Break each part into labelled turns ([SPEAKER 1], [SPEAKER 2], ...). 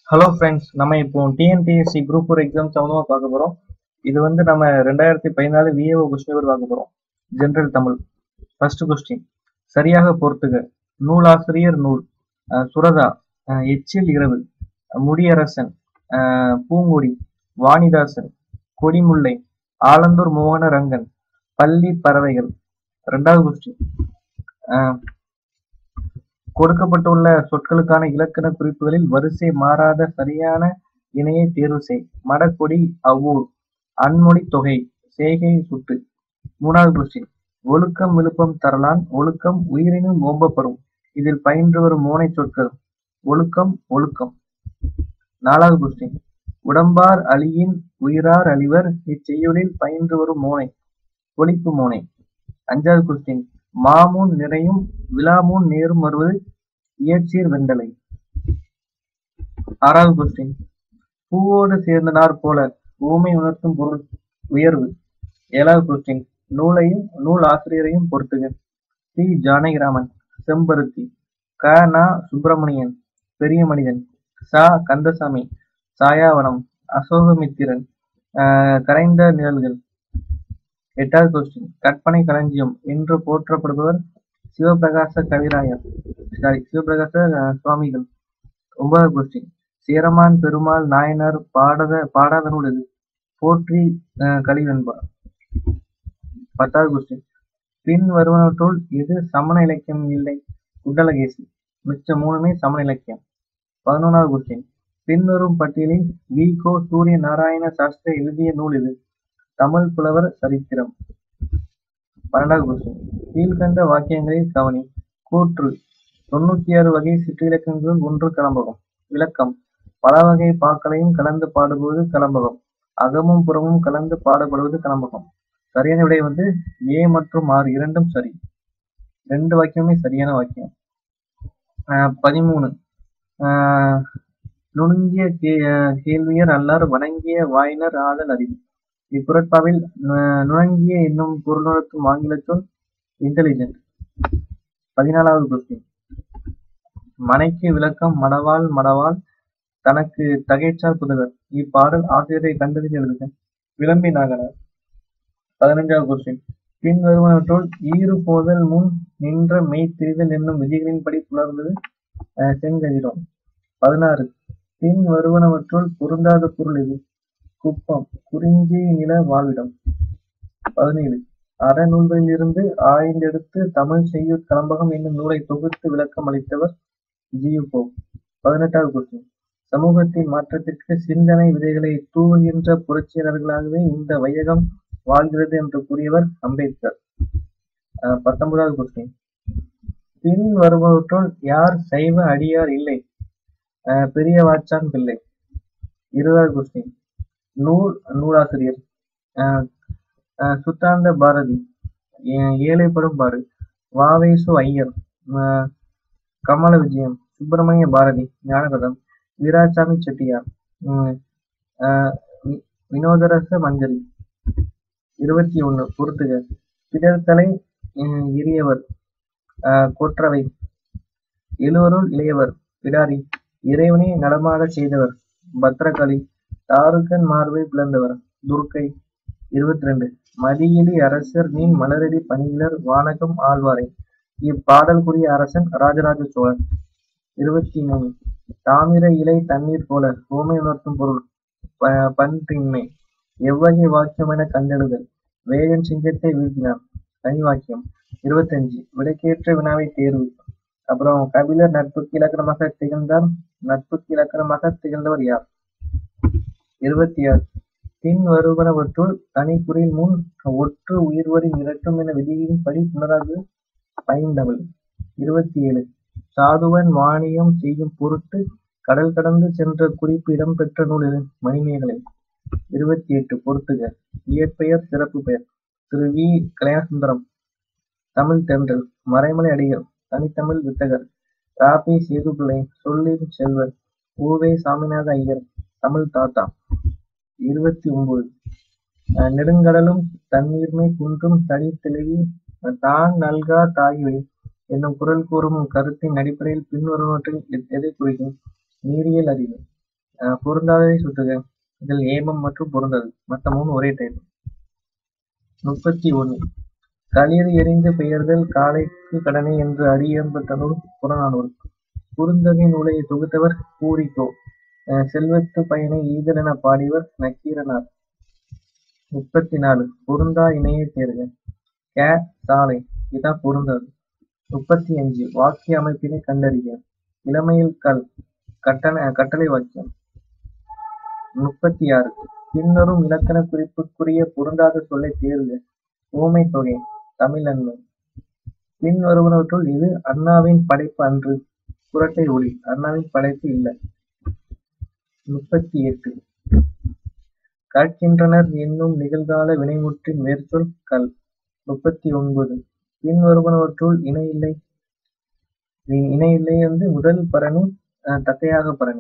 [SPEAKER 1] Hello friends நம்ம இப்போ TNPSC group four exam சம்மந்தமாக பார்க்க போகிறோம் இது வந்து நம்ம ரெண்டாயிரத்தி பதினாலு விஏஓ கொஸ்டின் பேப்பர் பார்க்க போகிறோம் ஜென்ரல் தமிழ் ஃபர்ஸ்ட் கொஸ்டின் சரியாக பொறுத்துக நூலாசிரியர் நூல் அஹ் சுரதா அஹ் எச்சில் இரவு அஹ் முடியரசன் அஹ் பூங்கொடி வாணிதாசன் கொடிமுல்லை ஆலந்தூர் மோகனரங்கன் பள்ளி பறவைகள் ரெண்டாவது கொஸ்டின் கொடுக்கப்பட்டுள்ள சொற்களுக்கான இலக்கண குறிப்புகளில் வரிசை மாறாத சரியான இணையை தேர்வு செய் மடக்கொடி அவ்வூர் அன்மொழி தொகை செய்கை சுட்டு மூணாவது கொஸ்டின் ஒழுக்கம் விழுப்பம் தரலான் ஒழுக்கம் உயிரினும் ஓம்பப்படும் இதில் பயின்று வரும் மோனை சொற்கள் ஒழுக்கம் ஒழுக்கம் நாலாவது கொஸ்டின் உடம்பார் அழியின் உயிரார் அழிவர் இச்செய்யுளில் பயின்று வரும் மோனை ஒழிப்பு மோனை அஞ்சாவது கொஸ்டின் மாமூன் நிறையும் விழாமூன் நேரும் வருவது இயற்சீர் வெண்டலை ஆறாவது கொஸ்டின் பூவோடு சேர்ந்த நார் போல ஊமை உணர்த்தும் பொருள் உயர்வு ஏழாவது கொஸ்டின் நூலையும் நூல் ஆசிரியரையும் பொறுத்துக சி ஜானகிராமன் செம்பருத்தி க நா சுப்பிரமணியன் பெரிய மனிதன் சா கந்தசாமி சாயாவனம் அசோகமித்திரன் ஆஹ் கரைந்த நிழல்கள் எட்டாவது கொஸ்டின் கற்பனை களஞ்சியம் என்று போற்றப்படுபவர் சிவபிரகாச கவிராயர் சாரி சிவபிரகாச அஹ், சுவாமிகள் ஒன்பதாவது கொஸ்டின் சேரமான் பெருமாள் நாயனார் பாடாத பாடாத நூல் எது போற்றி அஹ், கலிவெண்பார் பத்தாவது கொஸ்டின் பின் வருவனவற்றுள் எது சமண இலக்கியம் இல்லை குண்டலகேசி மிச்ச மூணுமே சமண இலக்கியம் பதினொன்றாவது கொஸ்டின் பின்வரும் பட்டியலில் வி கோ சூரிய நாராயண சாஸ்திரி எழுதிய நூல் இது தமிழ் புலவர் சரித்திரம் பன்னெண்டாவது கொஸ்டின் கீழ்கண்ட வாக்கியங்களில் கவனி கூற்று தொண்ணூத்தி ஆறு வகை சிற்றிலக்கங்களுள் ஒன்று கலம்பகம் விளக்கம் பல வகை பாக்களையும் கலந்து பாடுவது கலம்பகம் அகமும் புறமும் கலந்து பாடப்படுவது கலம்பகம் சரியான விடை வந்து ஏ மற்றும் ஆர் இரண்டும் சரி ரெண்டு வாக்கியமே சரியான வாக்கியம் ஆஹ் பதிமூணு ஆஹ் நுணுங்கிய கே- ஆஹ் கேள்வியர் அல்லார் வணங்கிய வாயினர் ஆதல் அறிவு இக்குறட்பாவில் நு- நுணங்கிய என்னும் பொருளுணர்த்தும் ஆங்கில சொல் இன்டெலிஜென்ட் பதினாலாவது கொஸ்டின் மனைக்கு விளக்கம் மடவாள் மடவாள் தனக்கு தகைச்சார் புதவர் இப்பாடல் ஆசிரியரை கண்டறிந்து எழுதுக விளம்பி நாகனார் பதினஞ்சாவது கொஸ்டின் பின் வருவனற்றுள் ஈறு போதல் முன் நின்ற மெய் திரிதல் என்னும் விதிகளின்படி புலர்ந்தது அஹ், செங்கதிரோன் பதினாறு பின் வருவனவற்றுள் பொருந்தாத பொருள் இது குப்பம் குறிஞ்சி நில வாழ்விடம் பதினேழு அறநூல்களிலிருந்து ஆய்ந்தெடுத்து தமிழ் செய்யுட் கலம்பகம் என்னும் நூலை தொகுத்து விளக்கம் அளித்தவர் ஜியுபோ பதினெட்டாவது கொஸ்டின் சமூகத்தின் மாற்றத்திற்கு சிந்தனை விதைகளை தூவுகின்ற புரட்சியாளர்களாகவே இந்த வையகம் வாழ்கிறது என்று கூறியவர் அம்பேத்கர் அஹ் பத்தொன்பதாவது கொஸ்டின் பின் வருபவற்றுள் யார் சைவ அடியார் இல்லை அஹ் பெரிய வாச்சான் பிள்ளை இருபதாவது கொஸ்டின் நூல் நூலாசிரியர் அஹ் அஹ் சுத்தாந்த பாரதி ஏ- ஏழைப்படும் பாரு வாவேசு ஐயர் அஹ் கமல விஜயம் சுப்பிரமணிய பாரதி ஞானகதம் வீராசாமி செட்டியார் உம் அஹ் வி- வினோதரச மஞ்சரி இருபத்தி ஒண்ணு பொறுத்துக பிடர்த்தலை உம் இரியவர் அஹ் கொற்றவை எழுவருள் இளையவர் பிடாரி இறைவனை நடமாடச் செய்தவர் பத்ரகாளி தாருக்கன் மார்பை பிளந்தவர் துர்க்கை இருபத்தி ரெண்டு மதியிலி அரசர் நீன் மலரடி பணியிலர் வானகம் ஆழ்வாரை இப்பாடல்குரிய அரசன் ராஜராஜ சோழன் இருபத்தி மூணு தாமிர இலை தண்ணீர் போல ஓமை உணர்த்தும் பொருள் ப- பன்றின்மை எவ்வகை வாக்கியம் என கண்டெடுதல் வேகன் சிங்கத்தை வீழ்த்தினான் தனி வாக்கியம் இருபத்தஞ்சு விடைக்கேற்ற வினாவை தேர்வு அப்புறம் கபிலர் நட்புக்கு இலக்கணமாக திகழ்ந்தார் நட்புக்கு இலக்கணமாக திகழ்ந்தவர் யார் இருபத்தி ஆறு பின் வருவனவற்றுள் தனிக்குறில் முன் ஒற்று உயிர்வரி நிரட்டும் என விதியின்படி புனராது பைந்தவள் இருபத்தி ஏழு சாதுவன் வாணியம் செய்யும் பொருட்டு கடல் கடந்து சென்ற குறிப்பு இடம்பெற்ற நூல் எது? மணிமேகலை இருபத்தி எட்டு பொறுத்துக இயற்பெயர் சிறப்பு பெயர் திரு வி கல்யாணசுந்தரம் தமிழ் தென்றல் மறைமலை அடிகள் தனித்தமிழ் வித்தகர் ராபி சேதுபிள்ளை சொல்லின் செல்வர் ஊவே சாமிநாத ஐயர் தமிழ் தாத்தா இருபத்தி ஒன்பது அஹ் நெடுங்கடலும் தண்ணீர்மை குன்றும் தனி தெளிவி தான் நல்கா தாய்வழி என்னும் குரல் கூறும் கருத்தின் அடிப்படையில் பின்வருவனவற்றில் எ- எதை குறிக்கும் நீரியல் அறிவு அஹ் பொருந்தாததை சுட்டுக இதில் ஏமம் மற்றும் பொருந்தாது மற்ற மூணு ஒரே டைப் முப்பத்தி ஒன்று களிறு எறிந்து பெயர்தல் காலைக்கு கடனை என்று அறியப்பட்ட நூல் புறநானூறு குறுந்தொகை நூலை தொகுத்தவர் பூரிக்கோ அஹ் செல்வத்து பயனை ஈதல் என பாடியவர் நக்கீரனார் முப்பத்தி நாலு பொருந்தா இணையை தேர்க கே சாலை இதான் பொருந்தாது முப்பத்தி அஞ்சு வாக்கிய அமைப்பினை கண்டறிக இளமையில் கல் கட்டண கட்டளை வாக்கியம் முப்பத்தி ஆறு பின்வரும் இலக்கண குறிப்புக்குரிய பொருந்தாத சொல்லை தேர்க ஊமை தொகை தமிழன்மை பின் வருவனவற்றுள் இது அண்ணாவின் படைப்பு அன்று குரட்டை ஒளி அண்ணாவின் படைப்பு இல்லை முப்பத்தி எட்டு கற்கின்றனர் என்னும் நிகழ்கால வினைமுற்றின் மேற்சொல் கல் முப்பத்தி ஒன்பது பின் வருவனவற்றுள் இணை இல்லை இ- இணை இல்லை வந்து முதல் பரணி அஹ், தத்தையாக பரணி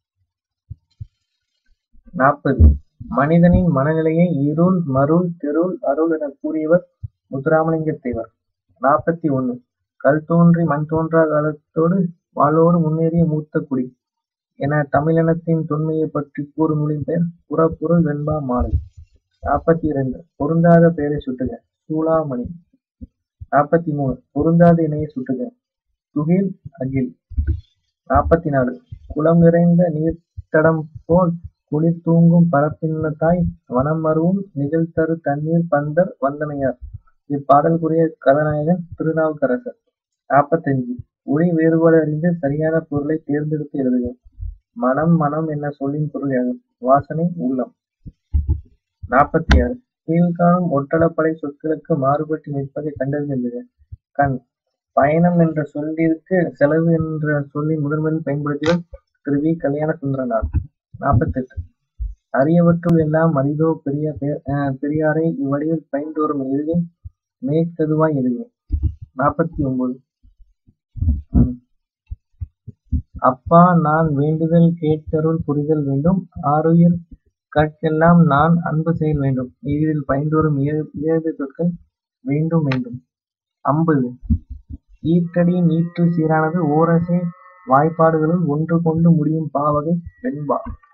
[SPEAKER 1] நாற்பது மனிதனின் மனநிலையை இருள் மருள் தெருள் அருள் என கூறியவர் முத்துராமலிங்க தேவர் நாற்பத்தி ஒன்று கல் தோன்றி மண் தோன்றா காலத்தோடு வாளோடு முன்னேறிய மூத்த குடி என தமிழினத்தின் தொன்மையை பற்றி கூறும் நூலின் பெயர் புறப்பொருள் வெண்பா மாலை நாற்பத்தி இரண்டு பொருந்தாத பெயரை சுட்டுக சூளாமணி நாற்பத்தி மூணு பொருந்தாத இணையை சுட்டுக துகில் அகில் நாற்பத்தி நாலு குளம் நிறைந்த நீர்த்தடம் போல் குளிர் தூங்கும் பரப்பினத்தாய் வனம் மருவும் நிகழ்தரு தண்ணீர் பந்தர் வந்தனையார் இப்பாடலுக்குரிய கதாநாயகன் திருநாவுக்கரசர் நாற்பத்தஞ்சு ஒளி வேறுபாடு அறிந்து சரியான பொருளை தேர்ந்தெடுத்து எழுதுக மனம் மனம் என்ன சொல்லின் பொருள் யாது வாசனை உள்ளம் நாற்பத்தி ஆறு கீழ்காணும் ஒற்றளப்படை சொற்களுக்கு மாறுபட்டு நிற்பதை கண்டறிந்து எழுதுக கண் பயணம் என்ற சொல்லிற்கு செலவு என்ற சொல்லின் முதன்மையில் பயன்படுத்தியவர் திரு வி கல்யாண சுந்தரனார் நாற்பத்தெட்டு அரியவற்றுள் எல்லாம் அரிதோ பெரிய பெ- அஹ் பெரியாரை இவ்வடிவில் பயின்று வரும் எதுகை மேற்கதுவாய் எதுகை நாற்பத்தி ஒன்பது அப்பா நான் வேண்டுதல் கேட்டருள் புரிதல் வேண்டும் ஆருயிர் கற்கெல்லாம் நான் அன்பு செயல் வேண்டும் இதில் பயன்தோறும் ஏழு சொற்கள் வேண்டும் வேண்டும் ஐம்பது ஈற்றடி நீற்று சீரானது ஓரசை வாய்ப்பாடுகளுள் ஒன்று கொண்டு முடியும் பாவகை வெண்பா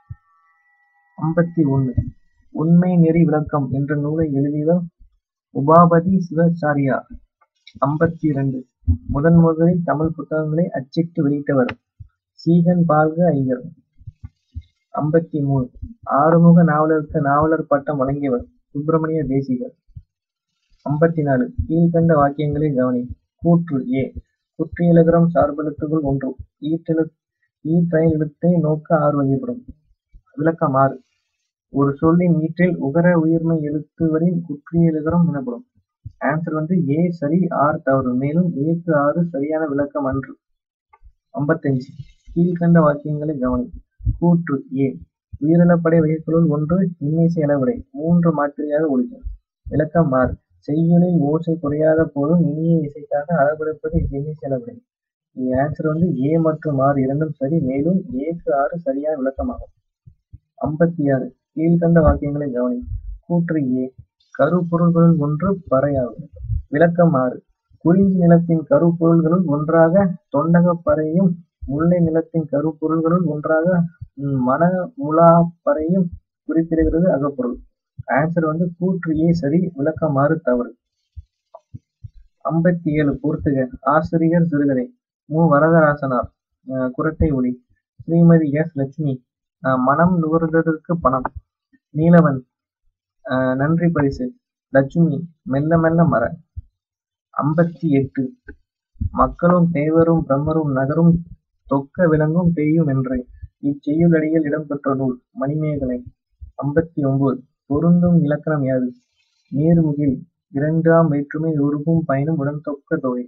[SPEAKER 1] ஐம்பத்தி ஒன்று உண்மை நெறி விளக்கம் என்ற நூலை எழுதியவர் உபாபதி சிவாச்சாரியார் ஐம்பத்தி இரண்டு முதன் முதலில் தமிழ் புத்தகங்களை அச்சிட்டு வெளியிட்டவர் சீகன் பால்க ஐயர் ஐம்பத்தி மூணு ஆறுமுக நாவலருக்கு நாவலர் பட்டம் வழங்கியவர் சுப்பிரமணிய தேசிகர் ஐம்பத்தி நாலு கீழ்கண்ட வாக்கியங்களை கவனி கூற்று ஏ குற்றியலகரம் சார்பெழுத்துகள் ஒன்று ஈற்றெழு ஈற்றயல் எழுத்தை நோக்க ஆறு வகைப்படும் விளக்கம் ஆறு ஒரு சொல்லின் ஈற்றில் உகர உயிர்மை எழுத்துவரின் குற்றியலுகரம் எனப்படும் ஆன்சர் வந்து ஏ சரி ஆர் தவறு மேலும் ஏக்கு ஆறு சரியான விளக்கம் அன்று ஐம்பத்தஞ்சு கீழ்கண்ட வாக்கியங்களை கவனி கூற்று ஏ உயிரிழப்படை வகைகளுள் ஒன்று இன்னிசை அளவிடை மூன்று மாத்திரையாக ஒழிக்கும் விளக்கம் ஆறு செய்யுளில் ஓசை குறையாத போதும் இனிய இசைக்காக அளவெடுப்பது இன்னிசை அளவிடை ஆன்சர் வந்து ஏ மற்றும் ஆறு இரண்டும் சரி மேலும் ஏக்கு ஆறு சரியான விளக்கமாகும் ஐம்பத்தி ஆறு கீழ்கண்ட வாக்கியங்களை கவனி கூற்று ஏ கருப்பொருள்களுள் ஒன்று பறையாகும் விளக்கம் ஆறு குறிஞ்சி நிலத்தின் கருப்பொருள்களுள் ஒன்றாக தொண்டகப் பறையும் முல்லை நிலத்தின் கருப்பொருள்களுள் ஒன்றாக ம், மணமுலாப்பறையும் குறிப்பிடுகிறது அகப்பொருள் ஆன்சர் வந்து கூற்று ஏ சரி விளக்கம் ஆறு தவறு ஐம்பத்தி ஏழு பொறுத்துக ஆசிரியர் சிறுகதை மு வரதராசனார் அஹ், குரட்டை ஒளி ஸ்ரீமதி எஸ் லட்சுமி அஹ், மனம் நுகர்ந்ததற்கு பணம் நீலவன் அஹ், நன்றி பரிசு லட்சுமி மெல்ல மெல்ல மர ஐம்பத்தி எட்டு மக்களும் தேவரும் பிரம்மரும் நகரும் தொக்க விளங்கும் பெய்யும் என்று இச்செய்யுளடியில் இடம்பெற்ற நூல் மணிமேகலை ஐம்பத்தி ஒன்பது பொருந்தும் இலக்கணம் யாது நீர்முகில் இரண்டாம் வேற்றுமை உருகும் பயனும் உடன்தொக்க தொகை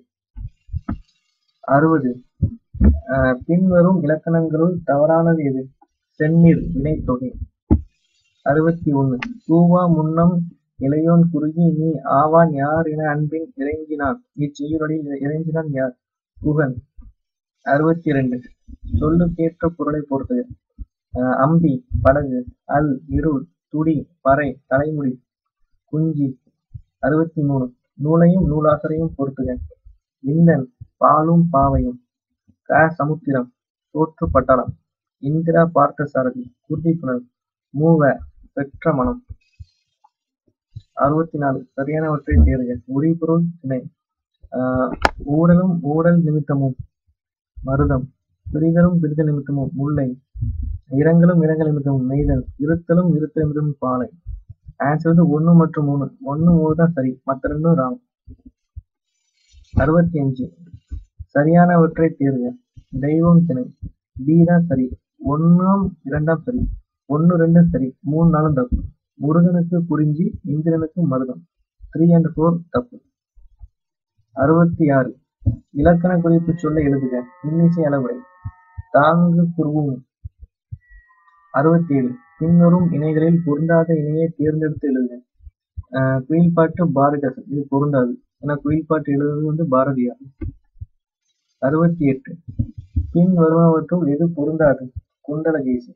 [SPEAKER 1] அறுபது அஹ், பின்வரும் இலக்கணங்களுள் தவறானது எது செந்நீர் வினைத்தொகை அறுபத்தி ஒன்று கூவா முன்னம் இளையோன் குறுகி நீ ஆவான் யார் என அன்பின் இறைஞ்சினான் இச்செய்யுளடியில் இறைஞ்சினான் யார் குகன் அறுபத்தி இரண்டு சொல்லுக்கேற்ற பொருளை பொறுத்தது அஹ், அம்பி படகு அல் இருள் துடி பறை தலைமுடி குஞ்சி அறுபத்தி மூணு நூலையும் நூலாசரையும் பொறுத்துக விந்தன் பாலும் பாவையும் க சமுத்திரம் சோற்று பட்டாளம் இந்திரா பார்த்தசாரதி குர்திப்புணர் மூவ பெற்ற மனம் அறுபத்தி நாலு சரியானவற்றை தேர்க உரிபொருள் திணை ஆஹ் ஊடலும் ஊடல் நிமித்தமும் மருதம் பிரிதலும் பிரிதல் நிமித்தமும் முல்லை இரங்கலும் இரங்கல் நிமித்தமும் நெய்தல் இருத்தலும் இருத்தல் நிமித்தமும் பாலை ஆன்சர் வந்து ஒண்ணு மற்றும் மூணு ஒண்ணு மூணு தான் சரி மற்ற ரெண்டும் ராங் அறுபத்தி அஞ்சு சரியானவற்றை தேர்க தெய்வம் திணை பி தான் சரி ஒன்றாம் இரண்டாம் சரி ஒன்னு ரெண்டும் சரி மூணு நாளும் தப்பு முருகனுக்கு குறிஞ்சி இந்திரனுக்கு மருதம் த்ரீ அண்ட் ஃபோர் தப்பு அறுபத்தி ஆறு இலக்கண குறிப்பு சொல்ல எழுதுக இன்னிசை அளவுரை தாங்கு குருவும் அறுபத்தி ஏழு பின்வரும் இணைகளில் பொருந்தாத இணையை தேர்ந்தெடுத்து எழுதுக ஆஹ் குயில்பாட்டு பாரதிதாசன் இது பொருந்தாது ஏன்னா குயில்பாட்டு எழுதுறது வந்து பாரதியார் அறுபத்தி எட்டு பின் வருவனவற்றுள் எது பொருந்தாது குண்டலகேசி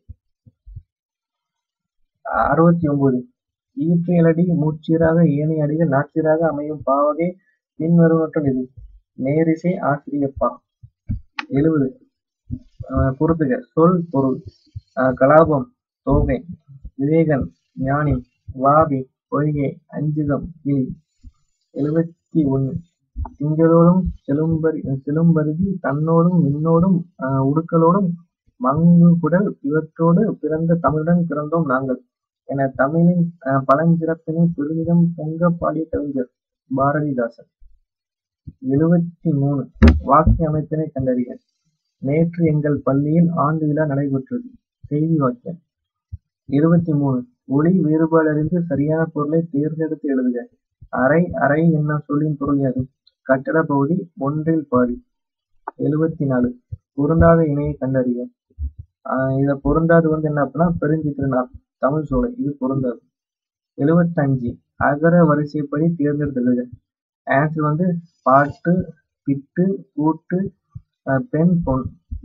[SPEAKER 1] அறுபத்தி ஒன்பது ஈற்றியலடி மூச்சீராக ஏனைய அடிகள் நாச்சீராக அமையும் பாவகை பின் வருவனற்றுள் எது நேரிசை ஆசிரியப்பா எழுபது ஆஹ் பொறுத்துக சொல் பொருள் ஆஹ் கலாபம் தோகை விவேகன் ஞானி வாபி பொய்கை அஞ்சுகம் கிளி எழுபத்தி ஒண்ணு திங்களோடும் செலும்பரி செலும்பருதி தன்னோடும் விண்ணோடும் ஆஹ் உடுக்கலோடும் மங்கு குடல் இவற்றோடு பிறந்த தமிழுடன் பிறந்தோம் நாங்கள் என தமிழின் ஆஹ் பழஞ்சிறப்பினை பெருமிதம் பொங்க பாடிய கவிஞர் பாரதிதாசன் எழுபத்தி மூணு வாக்கிய அமைப்பினை கண்டறிக நேற்று எங்கள் பள்ளியில் ஆண்டு விழா நடைபெற்றது செய்தி வாக்கியம் இருபத்தி மூணு ஒளி வேறுபாடறிந்து சரியான பொருளை தேர்ந்தெடுத்து எழுதுக அறை அறை என்ன சொல்லின் பொருள் யாது கட்டட பகுதி ஒன்றில் பாதி எழுபத்தி நாலு பொருந்தாத இணையை கண்டறிக ஆஹ் இத பொருந்தாது வந்து என்ன அப்படின்னா பெருஞ்சித்திரனார் தமிழ் சோலை இது பொருந்தாது எழுபத்தஞ்சு அகர வரிசைப்படி தேர்ந்தெடுத்து எழுதுக ஆன்சர் வந்து பாட்டு பிட்டு கூட்டு ஆஹ் பெண் பொன்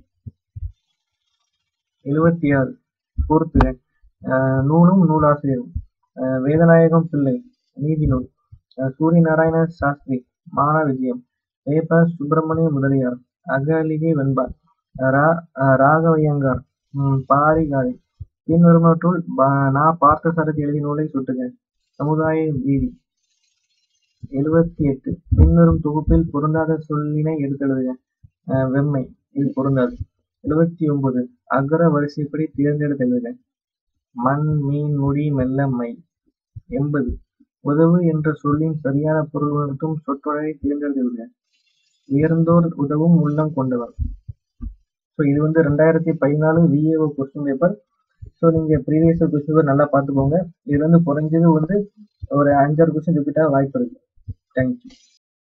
[SPEAKER 1] எழுபத்தி ஆறு பொறுத்துக ஆஹ் நூலும் நூலாசிரியரும் ஆஹ் வேதநாயகம் பிள்ளை நீதி நூல் ஆஹ் சூரிய நாராயண சாஸ்திரி மான விஜயம் வேப்ப சுப்பிரமணிய முதலியார் அகலிகை வெண்பார் ரா ஆஹ் ராகவையங்கார் உம் பாரிகாலை பின்வருவனற்றுள் பா- நா பார்த்தசாரதி எழுதிய நூலை சுட்டுக சமுதாய வீதி எழுபத்தி எட்டு பின்வரும் தொகுப்பில் பொருந்தாத சொல்லினை எடுத்தெழுதுக ஆஹ் வெம்மை இது பொருந்தாது எழுபத்தி ஒன்பது அகர வரிசைப்படி தேர்ந்தெடுத்து எழுதுக மண் மீன் முடி மெல்ல மை எண்பது உதவு என்ற சொல்லின் சரியான பொருள் உணர்த்தும் சொற்றொடரை தேர்ந்தெடுத்து எழுதுக உயர்ந்தோர் உதவும் உள்ளம் கொண்டவர் ஸோ இது வந்து ரெண்டாயிரத்தி பதினாலு விஏஓ கொஸ்டின் பேப்பர் ஸோ நீங்கள் ப்ரீவியஸ் கொஸ்டின் பேப்பர் நல்லா பார்த்துக்கோங்க இது வந்து குறைஞ்சது வந்து ஒரு அஞ்சாறு கொஸ்டின் ரிப்பீட்டாக வாய்ப்பு இருக்கு தேங்க்யூ